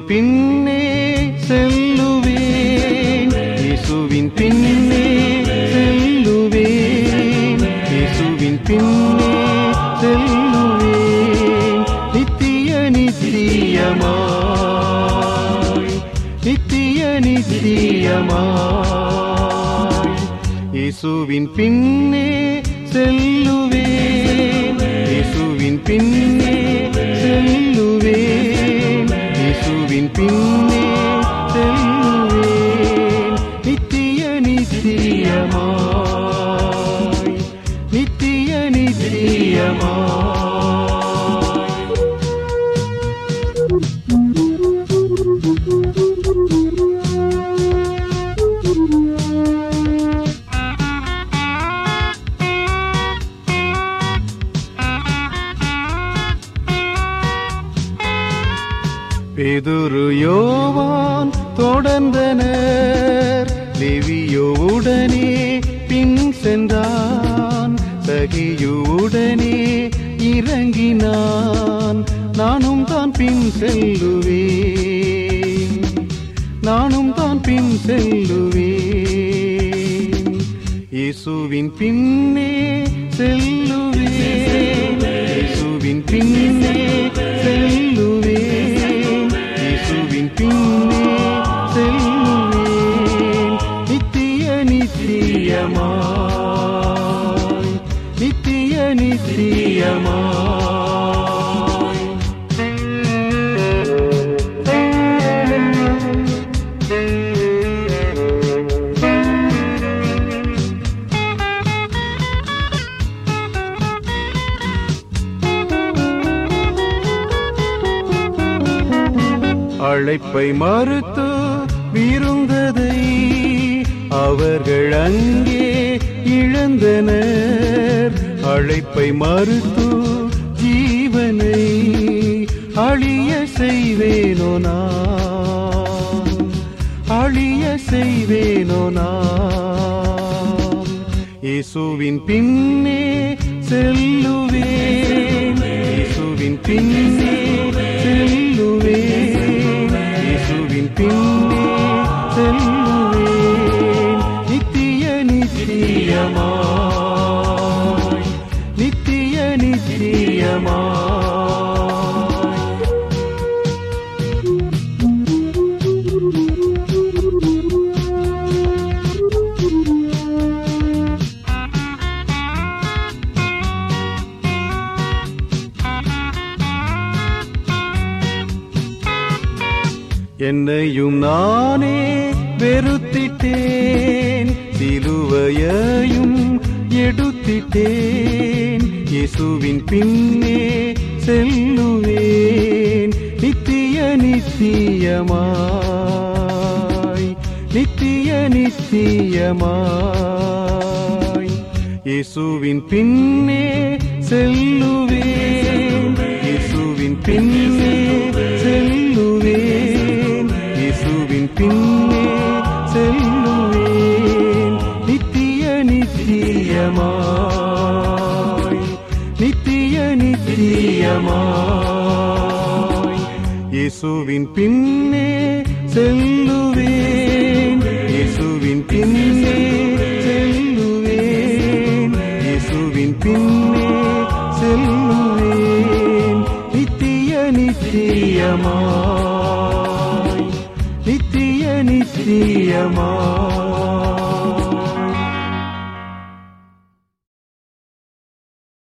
பின்னே செல்லுவேன் இயேசுவின் பின்னே செல்லுவேன் இயேசுவின் பின்னே செல்லுவேன் நித்திய நித்தியமாய் நித்திய நித்தியமாய் இயேசுவின் பின்னே செல்லுவேன் இயேசுவின் பின்னே செல்லுவேன் இயேசுவின் பின்னே செல்லுவேன் நித்திய நித்தியமாய் நித்திய நித்தியமாய் பேதுரு யோவான் தொடர்ந்தனர் லேவியோவுடனே பின் சென்றான் சகியுடனே இறங்கினான் நானும் தான் பின் செல்லுவேன் நானும் தான் பின் செல்லுவேன் இயேசுவின் பின்னே செல்லுவேன் இயேசுவின் பின்னே செல்லுவேன் இயேசுவின் பின்னே செல்லுவேன் நித்திய நித்தியமாய் நித்திய நித்தியமாய் அழைப்பை மறுத்து விருந்ததை அவர்கள் அங்கே இழந்தனர் அழைப்பை மறுத்து ஜீவனை அழிய செய்வேனோ நான் அழிய செய்வேனோ நான் இயேசுவின் பின்னே செல்லுவேன் இயேசுவின் பின்னே செல்லுவேன் இயேசுவின் பின்னே செல்லுவேன் நித்திய நித்தியமாய் நித்திய நித்தியமாய் என்னையும் நானே வெறுத்திட்டேன் சிலுவையையும் எடுத்திட்டேன் இயேசுவின் பின்னே செல்லுவேன் நித்திய நித்தியமாய் நித்திய நித்தியமாய் இயேசுவின் பின்னே செல்லுவேன் இயேசுவின் பின்னே செல்லுவேன் இயேசுவின் பின்னே செல்லுவேன் நித்திய நித்தியமாய் நித்திய நித்தியமாய் இயேசுவின் பின்னே செல்லுவேன் இயேசுவின் பின்னே செல்லுவேன் இயேசுவின் பின்னே செல்லுவேன் நித்திய நித்தியமாய் நித்திய நித்தியமாய்